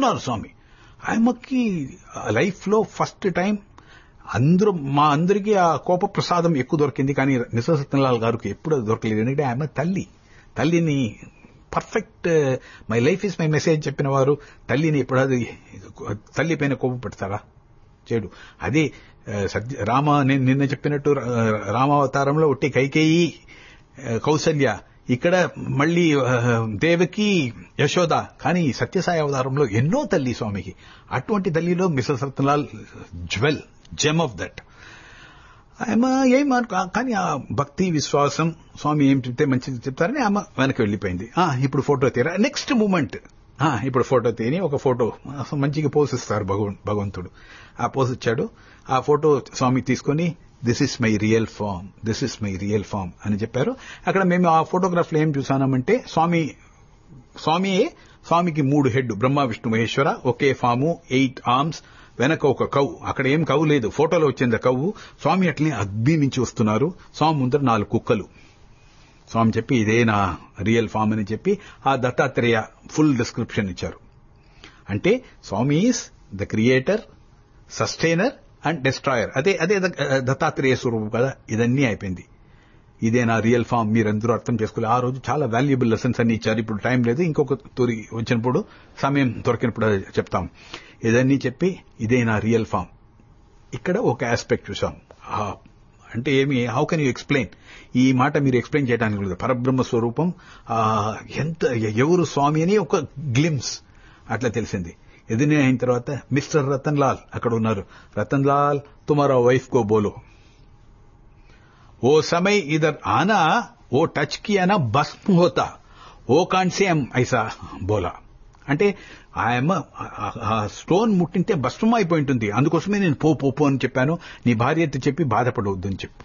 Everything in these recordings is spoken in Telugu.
చూస్తున్నారు స్వామి ఆయమ్మకి లైఫ్ లో ఫస్ట్ టైం అందరూ మా అందరికీ ఆ కోప ప్రసాదం ఎక్కువ దొరికింది కానీ మిస్టర్ సత్యనారాయణ గారికి ఎప్పుడు అది దొరకలేదు ఎందుకంటే ఆమె తల్లి తల్లిని perfect my life is my message చెప్పిన వారు తల్లిని ఎప్పుడు అది తల్లి పైన కోపం పెడతారా చెడు అదే ఆ, సత్య రామ నేను నిన్న చెప్పినట్టు రా- రామావతారంలో ఒట్టి కైకేయి ఆ, కౌసల్య ఇక్కడ మళ్ళీ ఆ, దేవకి యశోద కానీ సత్యసాయి అవతారంలో ఎన్నో తల్లి స్వామికి అటువంటి తల్లిలో mister Satyalal jewel gem of that ఆమె ఏం అనుకో కానీ ఆ భక్తి విశ్వాసం స్వామి ఏం చెప్తే మంచిది చెప్తారని ఆమె వెనక్కి వెళ్ళిపోయింది ఆ ఇప్పుడు ఫోటో తీరా నెక్స్ట్ మూమెంట్ ఆ ఇప్పుడు ఫోటో తీని ఒక ఫోటో అసలు మంచిగా పోజ్ ఇస్తారు భగవ- భగవంతుడు ఆ పోజ్ ఇచ్చాడు ఆ ఫోటో స్వామి తీసుకొని this is my real form this is my real form అని చెప్పారు అక్కడ మేము ఆ ఫోటోగ్రాఫ్ లో ఏం చూసామంటే స్వామి స్వామియే స్వామికి మూడు హెడ్ బ్రహ్మ విష్ణు మహేశ్వర ఒకే ఫాము ఎయిట్ ఆర్మ్స్ వెనక ఒక కవ్వు అక్కడ ఏం కవ్వు లేదు ఫోటోలో వచ్చింది ఆ కవ్వు స్వామి అట్లనే అగ్ని నుంచి వస్తున్నారు స్వామి ముందర నాలుగు కుక్కలు స్వామి చెప్పి ఇదే నా రియల్ ఫామ్ అని చెప్పి ఆ దత్తాత్రేయ ఫుల్ డిస్క్రిప్షన్ ఇచ్చారు అంటే Swami is the creator sustainer and destroyer అదే అదే ద- దత్తాత్రేయ స్వరూపం కదా ఇదన్నీ అయిపోయింది ఇదే నా రియల్ ఫామ్ మీరందరూ అర్థం చేసుకోవాలి ఆ రోజు చాలా వాల్యుబుల్ లెసన్స్ అన్ని ఇచ్చారు ఇప్పుడు టైం లేదు ఇంకొక తూరి వచ్చినప్పుడు సమయం దొరికినప్పుడు అది చెప్తాం ఇదన్నీ చెప్పి ఇదే నా రియల్ ఫామ్ ఇక్కడ ఒక ఆస్పెక్ట్ చూసాం ఆ, అంటే ఏమి హౌ కెన్ యూ ఎక్స్ప్లెయిన్ ఈ మాట మీరు ఎక్స్ప్లెయిన్ చేయడానికి లేదు పరబ్రహ్మ స్వరూపం ఆ, ఎంత ఎవరు స్వామి అని ఒక గ్లిమ్స్ అట్లా తెలిసింది ఎదునే అయిన తర్వాత మిస్టర్ రతన్ లాల్ అక్కడ ఉన్నారు రతన్ లాల్ తుమారా వైఫ్ కో బోలో वो समय इधर आना वो टच किया ना भस्म होता वो कांड से हम ऐसा बोला అంటే ఆయమ్మ ఆ స్టోన్ ముట్టింటే భస్మం అయిపోయి ఉంటుంది అందుకోసమే నేను పో పో పో అని చెప్పాను నీ భార్య ఎత్తి చెప్పి బాధపడవద్దు అని చెప్పు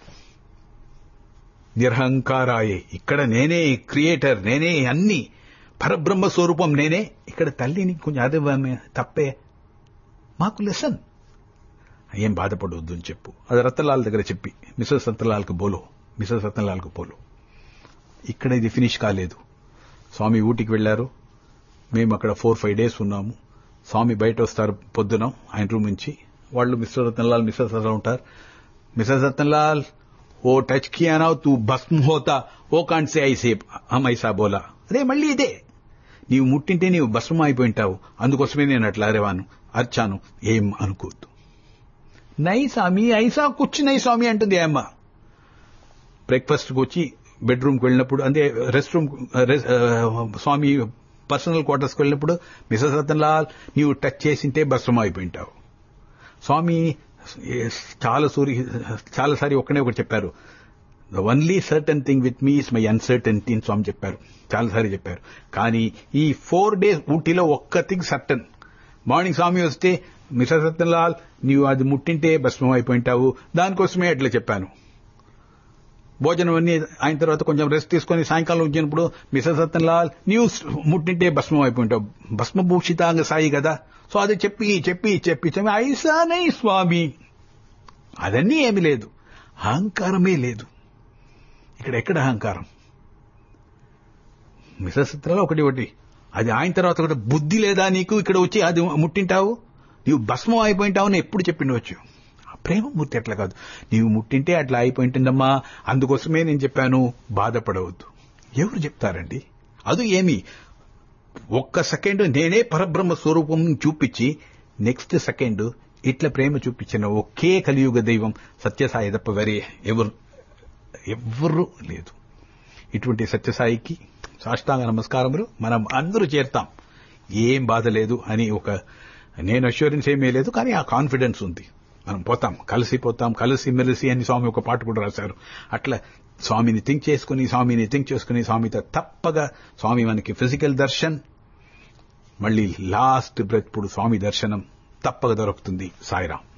నిరహంకారాయే ఇక్కడ నేనే క్రియేటర్ నేనే అన్ని పరబ్రహ్మ స్వరూపం నేనే ఇక్కడ తల్లిని కొంచెం అదే తప్పే మాకు లెసన్ ఏం బాధపడవద్దు అని చెప్పు అది రతన్లాల్ దగ్గర చెప్పి మిస్టర్ సత్యలాల్కి బోలో మిస్టర్ సత్యలాల్కి బోలో ఇక్కడ ఇది ఫినిష్ కాలేదు స్వామి ఊటికి వెళ్లారు మేము అక్కడ ఫోర్ ఫైవ్ డేస్ ఉన్నాము స్వామి బయట వస్తారు పొద్దున ఆయన రూమ్ నుంచి వాళ్ళు మిస్టర్ రతన్లాల్ మిస్టర్ సత్యలాల్ ఉంటారు మిస్టర్ సత్యలాల్ ఓ టచ్ కియానా తూ భస్మ హోతా ఓ కాంట్ సే ఐసే హమ్ ఐసా బోలా అదే మళ్ళీ ఇదే నీవు ముట్టింటే నీవు భస్మం అయిపోయింటావు అందుకోసమే నేను అట్లా అరేవాను అర్చాను ఏం అనుకోవద్దు నై స్వామి ఐసా కుచ్చు నై స్వామి అంటుంది ఆ అమ్మ బ్రేక్ఫాస్ట్కి వచ్చి బెడ్రూమ్కి వెళ్ళినప్పుడు అంటే రెస్ట్ రూమ్ స్వామి పర్సనల్ క్వార్టర్స్కి వెళ్ళినప్పుడు మిసెస్ రతన్లాల్ నీవు టచ్ చేసింటే భస్మం అయిపోయింటావు స్వామి చాలా సూరి చాలాసారి ఒక్కనే ఒకటి చెప్పారు the only certain thing with me is my uncertainty అని స్వామి చెప్పారు చాలాసారి చెప్పారు కానీ ఈ ఫోర్ డేస్ ఊటీలో ఒక్క థింగ్ సర్టన్ మార్నింగ్ స్వామి వస్తే మిస్టర్ సత్యలాల్ నీవు అది ముట్టింటే భస్మం అయిపోయింటావు దానికోసమే అట్లా చెప్పాను భోజనం అన్ని అయిన తర్వాత కొంచెం రెస్ట్ తీసుకొని సాయంకాలం వచ్చినప్పుడు మిస్టర్ సత్యలాల్ నీవు ముట్టింటే భస్మం అయిపోయింటావు భస్మభూషితాంగ సాయి కదా సో అది చెప్పి చెప్పి చెప్పి చెప్పి ఐసానే స్వామి అదన్నీ ఏమి లేదు అహంకారమే లేదు ఇక్కడ ఎక్కడ అహంకారం మిస్టర్ సత్యలాల్ ఒకటి ఒకటి అది ఆయన తర్వాత కూడా బుద్ధి లేదా నీకు ఇక్కడ వచ్చి అది ముట్టింటావు నీవు భస్మం అయిపోయింటావు అని ఎప్పుడు చెప్పిండవచ్చు ప్రేమమూర్తి అట్లా కాదు నీవు ముట్టింటే అట్లా అయిపోయింటుందమ్మా అందుకోసమే నేను చెప్పాను బాధపడవద్దు ఎవరు చెప్తారండి అది ఏమి ఒక్క సెకండ్ నేనే పరబ్రహ్మ స్వరూపం చూపించి నెక్స్ట్ సెకండ్ ఇట్లా ప్రేమ చూపించిన ఒకే కలియుగ దైవం సత్యసాయి తప్ప వేరే ఎవరు ఎవ్వరూ లేదు ఇటువంటి సత్యసాయికి సాష్టాంగ నమస్కారములు మనం అందరూ చేరుతాం ఏం బాధ లేదు అని ఒక నేను అష్యూరెన్స్ ఏమీ లేదు కానీ ఆ కాన్ఫిడెన్స్ ఉంది మనం పోతాం కలిసి పోతాం కలిసి మెలిసి అని స్వామి ఒక పాట కూడా రాశారు అట్లా స్వామిని థింక్ చేసుకుని స్వామిని థింక్ చేసుకుని స్వామితో తప్పగా స్వామి మనకి ఫిజికల్ దర్శన్ మళ్ళీ లాస్ట్ బ్రెత్ స్వామి దర్శనం తప్పక దొరుకుతుంది సాయిరాం